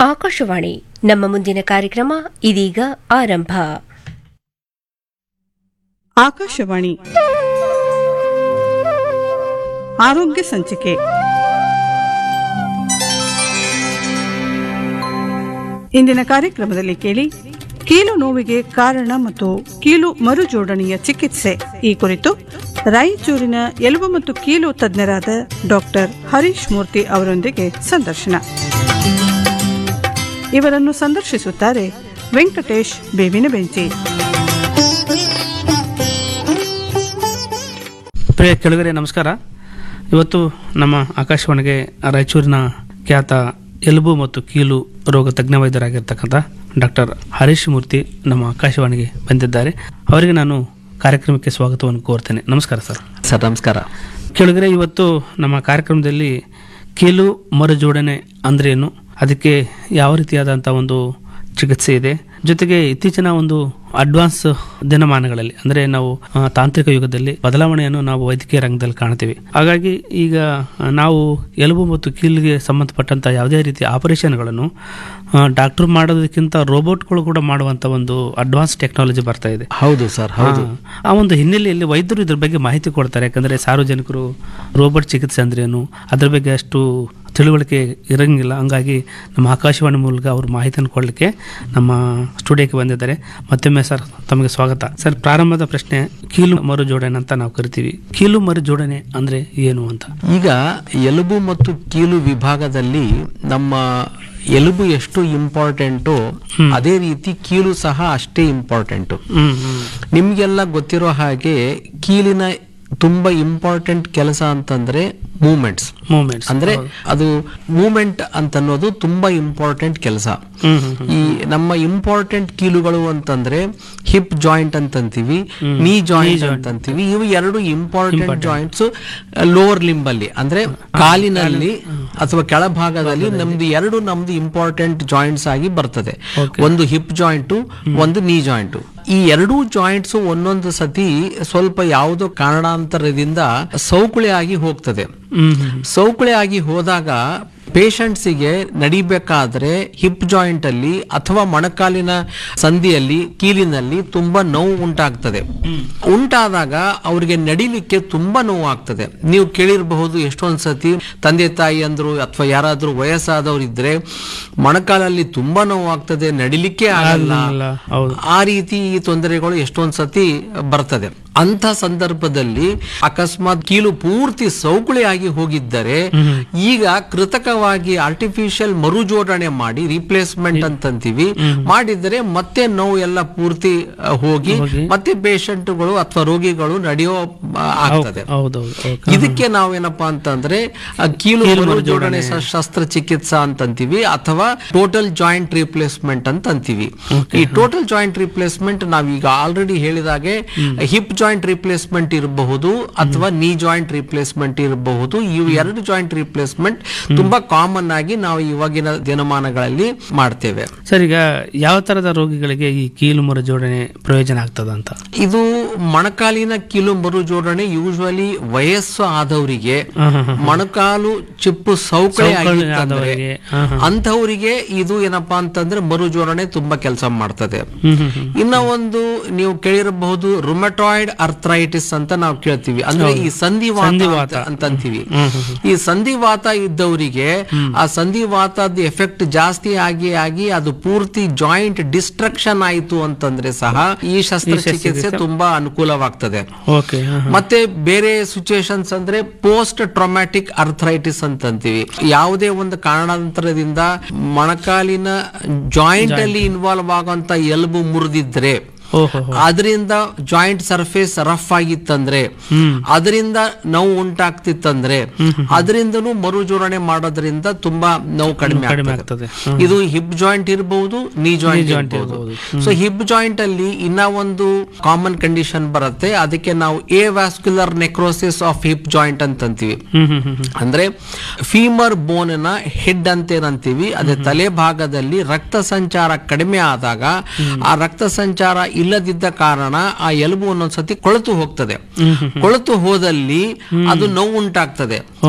ಆಕಾಶವಾಣಿ ನಮ್ಮ ಮುಂದಿನ ಕಾರ್ಯಕ್ರಮ ಇದೀಗ ಆರಂಭ ಆಕಾಶವಾಣಿ ಆರೋಗ್ಯ ಸಂಚಿಕೆ ಇಂದಿನ ಕಾರ್ಯಕ್ರಮದಲ್ಲಿ ಕೇಳಿ ಕೀಲು ನೋವಿಗೆ ಕಾರಣ ಮತ್ತು ಕೀಲು ಮರುಜೋಡಣೆಯ ಚಿಕಿತ್ಸೆ ಈ ಕುರಿತು ರಾಯಚೂರಿನ ಎಲುಬು ಮತ್ತು ಕೀಲು ತಜ್ಞರಾದ ಡಾಕ್ಟರ್ ಹರೀಶ್ ಮೂರ್ತಿ ಅವರೊಂದಿಗೆ ಸಂದರ್ಶನ ಇವರನ್ನು ಸಂದರ್ಶಿಸುತ್ತಾರೆ ವೆಂಕಟೇಶ್ ಬೇವಿನ ಬೆಂಚಿ ಪ್ರಿಯ ಕೆಳಗರೆ ನಮಸ್ಕಾರ ಇವತ್ತು ನಮ್ಮ ಆಕಾಶವಾಣಿಗೆ ರಾಯಚೂರಿನ ಖ್ಯಾತ ಎಲುಬು ಮತ್ತು ಕೀಲು ರೋಗ ತಜ್ಞ ವೈದ್ಯರಾಗಿರ್ತಕ್ಕಂಥ ಡಾಕ್ಟರ್ ಹರೀಶ್ ಮೂರ್ತಿ ನಮ್ಮ ಆಕಾಶವಾಣಿಗೆ ಬಂದಿದ್ದಾರೆ ಅವರಿಗೆ ನಾನು ಕಾರ್ಯಕ್ರಮಕ್ಕೆ ಸ್ವಾಗತವನ್ನು ಕೋರ್ತೇನೆ ನಮಸ್ಕಾರ ಸರ್ ಸರ್ ನಮಸ್ಕಾರ ಕೆಳಗರೆ ಇವತ್ತು ನಮ್ಮ ಕಾರ್ಯಕ್ರಮದಲ್ಲಿ ಕೀಲು ಮರುಜೋಡಣೆ ಅಂದ್ರೇನು ಅದಕ್ಕೆ ಯಾವ ರೀತಿಯಾದಂಥ ಒಂದು ಚಿಕಿತ್ಸೆ ಇದೆ ಜೊತೆಗೆ ಇತ್ತೀಚಿನ ಒಂದು ಅಡ್ವಾನ್ಸ್ ದಿನಮಾನಗಳಲ್ಲಿ ಅಂದರೆ ನಾವು ಆ, ತಾಂತ್ರಿಕ ಯುಗದಲ್ಲಿ ಬದಲಾವಣೆಯನ್ನು ನಾವು ವೈದ್ಯಕೀಯ ರಂಗದಲ್ಲಿ ಕಾಣ್ತೀವಿ ಹಾಗಾಗಿ ಈಗ ಆ, ನಾವು ಎಲುಬು ಮತ್ತು ಕೀಲಿಗೆ ಸಂಬಂಧಪಟ್ಟಂಥ ಯಾವುದೇ ರೀತಿಯ ಆಪರೇಷನ್ಗಳನ್ನು ಡಾಕ್ಟರ್ ಮಾಡೋದಕ್ಕಿಂತ ರೋಬೋಟ್ಗಳು ಕೂಡ ಮಾಡುವಂಥ ಒಂದು ಅಡ್ವಾನ್ಸ್ ಟೆಕ್ನಾಲಜಿ ಬರ್ತಾ ಇದೆ ಹೌದು ಸರ್ ಹೌದು ಆ, ಆ ಒಂದು ಹಿನ್ನೆಲೆಯಲ್ಲಿ ವೈದ್ಯರು ಇದ್ರ ಬಗ್ಗೆ ಮಾಹಿತಿ ಕೊಡ್ತಾರೆ ಯಾಕಂದ್ರೆ ಸಾರ್ವಜನಿಕರು ರೋಬೋಟ್ ಚಿಕಿತ್ಸೆ ಅಂದ್ರೇನು ಅದ್ರ ಬಗ್ಗೆ ಅಷ್ಟು ತಿಳುವಳಿಕೆ ಇರಂಗಿಲ್ಲ ಹಂಗಾಗಿ ನಮ್ಮ ಆಕಾಶವಾಣಿ ಮೂಲಕ ಅವರು ಮಾಹಿತಿಯನ್ನು ಕೊಡಲಿಕ್ಕೆ ನಮ್ಮ ಸ್ಟುಡಿಯೋಕ್ಕೆ ಬಂದಿದ್ದಾರೆ ಮತ್ತೊಮ್ಮೆ ಸರ್ ತಮಗೆ ಸ್ವಾಗತ ಸರ್ ಪ್ರಾರಂಭದ ಪ್ರಶ್ನೆ ಕೀಲು ಮರು ಜೋಡಣೆ ಅಂತ ನಾವು ಕರಿತೀವಿ ಕೀಲು ಮರು ಜೋಡಣೆ ಅಂದ್ರೆ ಏನು ಅಂತ ಈಗ ಎಲುಬು ಮತ್ತು ಕೀಲು ವಿಭಾಗದಲ್ಲಿ ನಮ್ಮ ಎಲುಬು ಎಷ್ಟು ಇಂಪಾರ್ಟೆಂಟು ಅದೇ ರೀತಿ ಕೀಲು ಸಹ ಅಷ್ಟೇ ಇಂಪಾರ್ಟೆಂಟು ಹ್ಮ್ ಹ್ಮ್ ನಿಮ್ಗೆಲ್ಲ ಗೊತ್ತಿರೋ ಹಾಗೆ ಕೀಲಿನ ತುಂಬಾ ಇಂಪಾರ್ಟೆಂಟ್ ಕೆಲಸ ಅಂತಂದ್ರೆ ಮೂಮೆಂಟ್ಸ್ ಮೂಮೆಂಟ್ಸ್ ಅಂದ್ರೆ ಅದು ಮೂಮೆಂಟ್ ಅಂತ ಅನ್ನೋದು ತುಂಬಾ ಇಂಪಾರ್ಟೆಂಟ್ ಕೆಲಸ ಹ್ಮ್ ಹ್ಮ್ ಈ ನಮ್ಮ ಇಂಪಾರ್ಟೆಂಟ್ ಕೀಲುಗಳು ಅಂತಂದ್ರೆ ಹಿಪ್ ಜಾಯಿಂಟ್ ಅಂತಂತೀವಿ ನೀ ಜಾಯಿಂಟ್ ಅಂತಂತೀವಿ ಇವು ಎರಡು ಇಂಪಾರ್ಟೆಂಟ್ ಜಾಯಿಂಟ್ಸ್ ಲೋವರ್ ಲಿಂಬ್ ಅಲ್ಲಿ ಅಂದ್ರೆ ಕಾಲಿನಲ್ಲಿ ಅಥವಾ ಕೆಳಭಾಗದಲ್ಲಿ ನಮ್ದು ಎರಡು ನಮ್ದು ಇಂಪಾರ್ಟೆಂಟ್ ಜಾಯಿಂಟ್ಸ್ ಆಗಿ ಬರ್ತದೆ ಒಂದು ಹಿಪ್ ಜಾಯಿಂಟು ಒಂದು ನೀ ಜಾಯಿಂಟು ಈ ಎರಡೂ ಜಾಯಿಂಟ್ಸ್ ಒಂದೊಂದು ಸತಿ ಸ್ವಲ್ಪ ಯಾವುದೋ ಕಾರಣಾಂತರದಿಂದ ಸೌಕುಳಿ ಆಗಿ ಹೋಗ್ತದೆ ಹ್ಮ್ ಹ್ಮ್ ಸೌಕುಳಿ ಆಗಿ ಹೋದಾಗ ಪೇಷಂಟ್ಸಿಗೆ ನಡಿಬೇಕಾದ್ರೆ ಹಿಪ್ ಜಾಯಿಂಟ್ ಅಲ್ಲಿ ಅಥವಾ ಮೊಣಕಾಲಿನ ಸಂಧಿಯಲ್ಲಿ ಕೀಲಿನಲ್ಲಿ ತುಂಬಾ ನೋವು ಉಂಟಾಗ್ತದೆ ಉಂಟಾದಾಗ ಅವ್ರಿಗೆ ನಡಿಲಿಕ್ಕೆ ತುಂಬಾ ನೋವು ಆಗ್ತದೆ ನೀವು ಕೇಳಿರಬಹುದು ಎಷ್ಟೊಂದ್ ಸತಿ ತಂದೆ ತಾಯಿ ಅಂದ್ರು ಅಥವಾ ಯಾರಾದ್ರೂ ವಯಸ್ಸಾದವ್ರು ಇದ್ರೆ ಮೊಣಕಾಲಲ್ಲಿ ತುಂಬಾ ನೋವು ಆಗ್ತದೆ ನಡಿಲಿಕ್ಕೆ ಆಗಲ್ಲ ಅಲ್ಲ, ಹೌದು ಆ ರೀತಿ ಈ ತೊಂದರೆಗಳು ಎಷ್ಟೊಂದ್ ಸತಿ ಬರ್ತದೆ ಅಂತ ಸಂದರ್ಭದಲ್ಲಿ ಅಕಸ್ಮಾತ್ ಕೀಲು ಪೂರ್ತಿ ಸೌಕುಳಿಯಾಗಿ ಹೋಗಿದ್ದರೆ ಈಗ ಕೃತಕವಾಗಿ ಆರ್ಟಿಫಿಷಿಯಲ್ ಮರುಜೋಡಣೆ ಮಾಡಿ ರಿಪ್ಲೇಸ್ಮೆಂಟ್ ಅಂತಂತೀವಿ ಮಾಡಿದರೆ ಮತ್ತೆ ನೋವು ಎಲ್ಲ ಪೂರ್ತಿ ಆ, ಹೋಗಿ ಮತ್ತೆ ಪೇಷಂಟ್ಗಳು ಅಥವಾ ರೋಗಿಗಳು ನಡೆಯೋ ಆ, ಆಗ್ತದೆ ಹೌದೌದು ಓಕೆ ಇದಕ್ಕೆ ನಾವೇನಪ್ಪಾ ಅಂತಂದ್ರೆ ಆ, ಕೀಲು ಮರುಜೋಡಣೆ ಶ- ಶಸ್ತ್ರಚಿಕಿತ್ಸಾ ಅಂತಂತೀವಿ ಅಥವಾ ಟೋಟಲ್ ಜಾಯಿಂಟ್ ರಿಪ್ಲೇಸ್ಮೆಂಟ್ ಅಂತ ಅಂತೀವಿ ಈ ಟೋಟಲ್ ಜಾಯಿಂಟ್ ರಿಪ್ಲೇಸ್ಮೆಂಟ್ ನಾವೀಗ ಆಲ್ರೆಡಿ ಹೇಳಿದಾಗೆ ಹಿಪ್ ಜಾಯಿಂಟ್ ರಿಪ್ಲೇಸ್ಮೆಂಟ್ ಇರಬಹುದು ಅಥವಾ ನೀ ಜಾಯಿಂಟ್ ರಿಪ್ಲೇಸ್ಮೆಂಟ್ ಇರಬಹುದು ಇವು ಎರಡು ಜಾಯಿಂಟ್ ರಿಪ್ಲೇಸ್ಮೆಂಟ್ ತುಂಬಾ ಕಾಮನ್ ಆಗಿ ನಾವು ಇವಾಗಿನ ದಿನಮಾನಗಳಲ್ಲಿ ಮಾಡ್ತೇವೆ ಸರ್ ಈಗ ಯಾವ ತರದ ರೋಗಿಗಳಿಗೆ ಈ ಕೀಲು ಮರು ಜೋಡಣೆ ಪ್ರಯೋಜನ ಆಗ್ತದ ಅಂತ ಇದು ಮೊಣಕಾಲಿನ ಕೀಲು ಮರುಜೋಡಣೆ ಯೂಶುವಲಿ ವಯಸ್ಸು ಆದವರಿಗೆ ಮೊಣಕಾಲು ಚಿಪ್ಪು ಸೌಕಳಿ ಆಗಿತ್ತಂದ್ರೆ ಆದವರಿಗೆ, ಹಾ, ಅಂಥವರಿಗೆ ಇದು ಏನಪ್ಪಾ ಅಂತಂದ್ರೆ ಮರುಜೋಡಣೆ ತುಂಬಾ ಕೆಲಸ ಮಾಡ್ತದೆ ಹ್ಮ್ ಹ್ಮ್ ಹ್ಮ್ ಇನ್ನ ಒಂದು ನೀವು ಕೇಳಿರಬಹುದು ರುಮಟಾಯ್ಡ್ ಅರ್ಥ್ರೈಟಿಸ್ ಅಂತ ನಾವು ಕೇಳ್ತೀವಿ ಅಂದ್ರೆ ಈ ಸಂಧಿವಾತ ಅಂತ- ಅಂತ ಅಂತೀವಿ ಈ ಸಂಧಿವಾತ ಇದ್ದವರಿಗೆ ಆ ಸಂಧಿವಾತದ ಎಫೆಕ್ಟ್ ಜಾಸ್ತಿ ಆಗಿ ಆಗಿ ಅದು ಪೂರ್ತಿ ಜಾಯಿಂಟ್ ಡಿಸ್ಟ್ರಕ್ಷನ್ ಆಯಿತು ಅಂತಂದ್ರೆ ಸಹ ಈ ಶಸ್ತ್ರಚಿಕಿತ್ಸೆ ತುಂಬಾ ಅನುಕೂಲವಾಗ್ತದೆ ಓಕೆ ಹಾ, ಹಾ. ಮತ್ತೆ ಬೇರೆ ಸಿಚುಯೇಷನ್ಸ್ ಅಂದ್ರೆ ಪೋಸ್ಟ್ ಟ್ರೊಮ್ಯಾಟಿಕ್ ಅರ್ಥ್ರೈಟಿಸ್ ಅಂತ ಅಂತೀವಿ ಯಾವುದೇ ಒಂದು ಕಾರಣಾಂತರದಿಂದ ಮೊಣಕಾಲಿನ ಜಾಯಿಂಟ್ ಅಲ್ಲಿ ಇನ್ವಾಲ್ವ್ ಆಗುವಂತ ಎಲುಬು ಮುರಿದಿದ್ರೆ ಓಹೋ ಅದರಿಂದ ಜಾಯಿಂಟ್ ಸರ್ಫೇಸ್ ರಫ್ ಆಗಿತ್ತಂದ್ರೆ ಅದರಿಂದ ನೋವು ಉಂಟಾಗ್ತಿತ್ತಂದ್ರೆ ಅದರಿಂದನೂ ಮರುಜೋಡಣೆ ಮಾಡೋದ್ರಿಂದ ತುಂಬಾ ನೋವು ಕಡಿಮೆ ಕಡಿಮೆ ಆಗ್ತದೆ ಆಗ್ತದೆ ಇದು ಹಿಪ್ ಜಾಯಿಂಟ್ ಇರಬಹುದು ನೀ ಜಾಯಿಂಟ್ ಇರಬಹುದು ಸೊ ಹಿಪ್ ಜಾಯಿಂಟ್ ಅಲ್ಲಿ ಇನ್ನ ಒಂದು ಕಾಮನ್ ಕಂಡೀಷನ್ ಬರುತ್ತೆ ಅದಕ್ಕೆ ನಾವು avascular necrosis of hip joint ಅಂತ ಅಂತೀವಿ ಹ್ಮ್ ಹ್ಮ್ ಹ್ಮ್ ಹ್ಮ್ ಅಂದ್ರೆ ಫೀಮರ್ ಬೋನ್ ನ ಹೆಡ್ ಅಂತ ಏನಂತೀವಿ ಅದೇ ತಲೆ ಭಾಗದಲ್ಲಿ ರಕ್ತ ಸಂಚಾರ ಕಡಿಮೆ ಆದಾಗ ಆ ರಕ್ತ ಸಂಚಾರ ಇಲ್ಲದಿದ್ದ ಕಾರಣ ಆ ಎಲುಬು ಒಂದೊಂದ್ಸತಿ ಕೊಳೆತು ಹೋಗ್ತದೆ ಕೊಳೆತು ಹೋದಲ್ಲಿ ಅದು ನೋವು ಉಂಟಾಗ್ತದೆ